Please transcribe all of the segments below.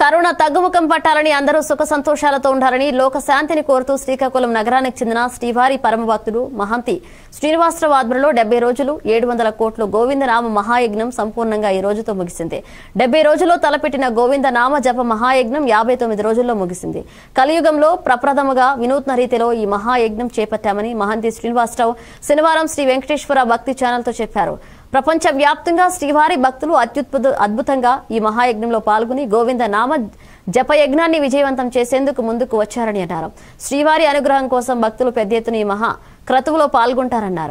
corona తగ్గుముఖం పట్టాలని అందరూ సుఖ సంతోషాలతో ఉండాలని లోక శాంతిని కోరుతూ శ్రీకాకుళం నగరానికి చెందిన శ్రీవారి పరమభక్తుడు మహంతి శ్రీనివాసరావు ఆధ్వర్యంలో డెబ్బై రోజులు ఏడు వందల కోట్లు గోవిందనామ మహాయజ్ఞం సంపూర్ణంగా ఈ రోజుతో ముగిసింది డెబ్బై రోజుల్లో తలపెట్టిన గోవిందనామ జప మహాయజ్ఞం యాభై తొమ్మిది రోజుల్లో ముగిసింది కలియుగంలో ప్రప్రథముగా వినూత్న రీతిలో ఈ మహాయజ్ఞం చేపట్టామని మహంతి శ్రీనివాసరావు శనివారం శ్రీ వెంకటేశ్వర భక్తి ఛానల్తో చెప్పారు ప్రపంచ వ్యాప్తంగా శ్రీవారి భక్తులు అత్యుద్భుత అద్భుతంగా ఈ మహాయజ్ఞంలో పాల్గొని గోవింద నామ జపయజ్ఞాన్ని విజయవంతం చేసేందుకు ముందుకు వచ్చారని అన్నారు శ్రీవారి అనుగ్రహం కోసం భక్తులు పెద్ద ఎత్తున ఈ మహా క్రతువులో పాల్గొంటారన్నారు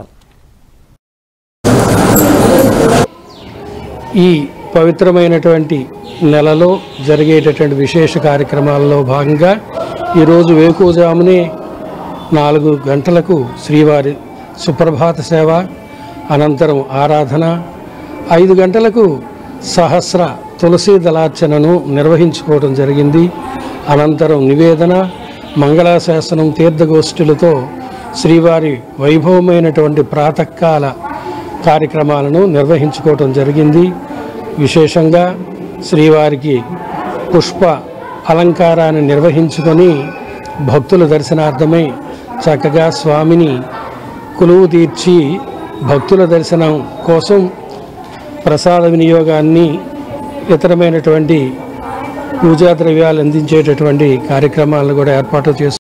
ఈ పవిత్రమైనటువంటి నెలలో జరిగేటటువంటి విశేష కార్యక్రమాల్లో భాగంగా ఈరోజు వేకువజామునే నాలుగు గంటలకు శ్రీవారి సుప్రభాత సేవ అనంతరం ఆరాధన ఐదు గంటలకు సహస్ర తులసి దళార్చనను నిర్వహించుకోవడం జరిగింది అనంతరం నివేదన మంగళాశాసనం తీర్థగోష్ఠులతో శ్రీవారి వైభవమైనటువంటి ప్రాతకాల కార్యక్రమాలను నిర్వహించుకోవటం జరిగింది విశేషంగా శ్రీవారికి పుష్ప అలంకారాన్ని నిర్వహించుకొని భక్తుల దర్శనార్థమై చక్కగా స్వామిని కొలువు తీర్చి భక్తుల దర్శనం కోసం ప్రసాద వినియోగాన్ని ఇతరమైనటువంటి పూజా ద్రవ్యాలు అందించేటటువంటి కార్యక్రమాలను కూడా ఏర్పాటు చేస్తూ